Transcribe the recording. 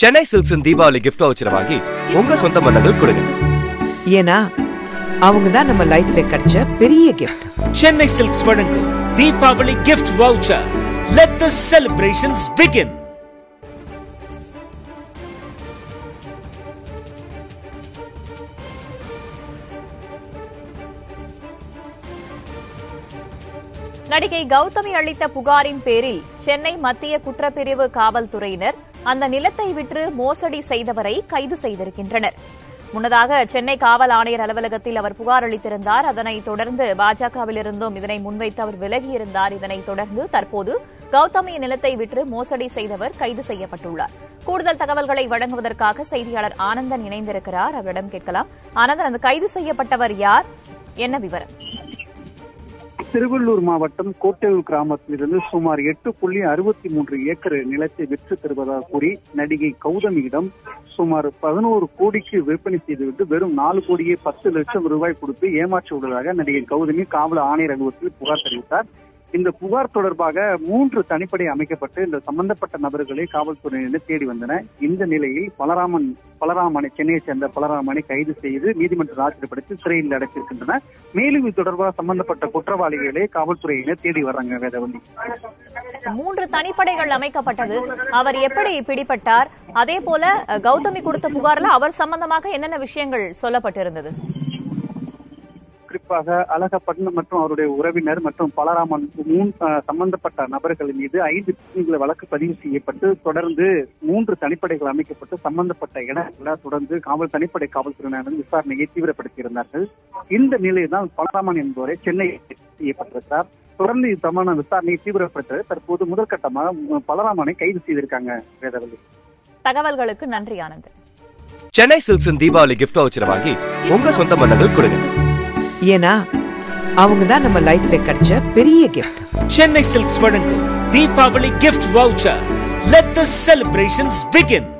சென்னை சில்க்ஸின் தீபாவளி கிஃப்ட் வவுச்சரை வாங்கி உங்க சொந்த பந்தங்கள் கொடுங்க ஏன்னா அவங்க தான் நம்ம லைஃப்ல கிடைச்ச பெரிய கிஃப்ட் சென்னை சில்க்ஸ் வழங்கும் Deepavali gift voucher let the celebrations begin நடிகை கௌதமி அளித்த புகாரின் பேரில் சென்னை மத்திய குற்றப்பிரிவு காவல்துறையினர் அந்த நிலத்தை விற்று மோசடி செய்தவரை கைது செய்திருக்கின்றனர் முன்னதாக சென்னை காவல் ஆணையர் அலுவலகத்தில் அவர் புகார் அளித்திருந்தார் அதனைத் தொடர்ந்து பாஜகவிலிருந்தும் இதனை முன்வைத்து அவர் விலகியிருந்தார் இதனைத் தொடர்ந்து தற்போது கௌதமியின் நிலத்தை விற்று மோசடி செய்தவர் கைது செய்யப்பட்டுள்ளார் கூடுதல் தகவல்களை வழங்குவதற்காக செய்தியாளர் ஆனந்தன் இணைந்திருக்கிறார் அவரிடம் கேட்கலாம் ஆனந்தன் அந்த கைது செய்யப்பட்டவர் யார் என்ன விவரம் திருவள்ளூர் மாவட்டம் கோட்டையூர் கிராமத்திலிருந்து சுமார் எட்டு புள்ளி அறுபத்தி மூன்று ஏக்கர் நிலத்தை விற்று தருவதாக கூறி நடிகை கௌதமியிடம் சுமார் பதினோரு கோடிக்கு விற்பனை செய்துவிட்டு வெறும் நாலு கோடியே பத்து லட்சம் ரூபாய் கொடுத்து ஏமாற்றி உள்ளதாக நடிகை கௌதமி காவல் ஆணையர் அலுவலகத்தில் புகார் தெரிவித்தார் இந்த புகார் தொடர்பாக மூன்று தனிப்படை அமைக்கப்பட்டு இந்த சம்பந்தப்பட்ட நபர்களை காவல்துறையினர் தேடி வந்தன இந்த நிலையில் பலராமன் பலராமனை சென்னையைச் சேர்ந்த பலராமனை கைது செய்து நீதிமன்ற ஆஜர்படுத்தி சிறையில் அடைத்திருக்கின்றனர் மேலும் இது தொடர்பாக சம்பந்தப்பட்ட குற்றவாளிகளை காவல்துறையினர் தேடி வர்றாங்க வேதவள்ளி மூன்று தனிப்படைகள் அமைக்கப்பட்டது அவர் எப்படி பிடிபட்டார் அதே போல அஹ், கௌதமி கொடுத்த புகார்ல அவர் சம்பந்தமாக என்னென்ன விஷயங்கள் சொல்லப்பட்டிருந்தது குறிப்பாக அழகப்பட்னம் மற்றும் அவருடைய உறவினர் மற்றும் பலராமன் மூன் அஹ், சம்பந்தப்பட்ட நபர்கள் மீது ஐந்து பிரிவுகளை வழக்கு பதிவு செய்யப்பட்டு தொடர்ந்து மூன்று தனிப்படைகள் அமைக்கப்பட்டு சம்பந்தப்பட்ட இடங்களை தொடர்ந்து காவல் தனிப்படை காவல்துறையினர் விசாரணையை தீவிரப்படுத்தியிருந்தார்கள் இந்த நிலையில் தான் பலராமன் என்பவரை சென்னை செய்யப்பட்டிருக்கிறார் தொடர்ந்து இது சம்பந்தமான விசாரணையை தீவிரப்படுத்த தற்போது முதற்கட்டமாக உம், பலராமனை கைது செய்திருக்காங்க வேதவல்லி தகவல்களுக்கு நன்றி ஆனந்த் சென்னை சில்க்ஸின் தீபாவளி கிஃப்ட் வவுச்சரை வாங்கி உங்க சொந்த பந்தங்கள் கொடுங்க ஏன்னா அவங்க தான் நம்ம லைஃப்ல கிடைச்ச பெரிய கிஃப்ட் சென்னை சில்க்ஸ் வழங்கும் Deepavali gift voucher let the celebrations begin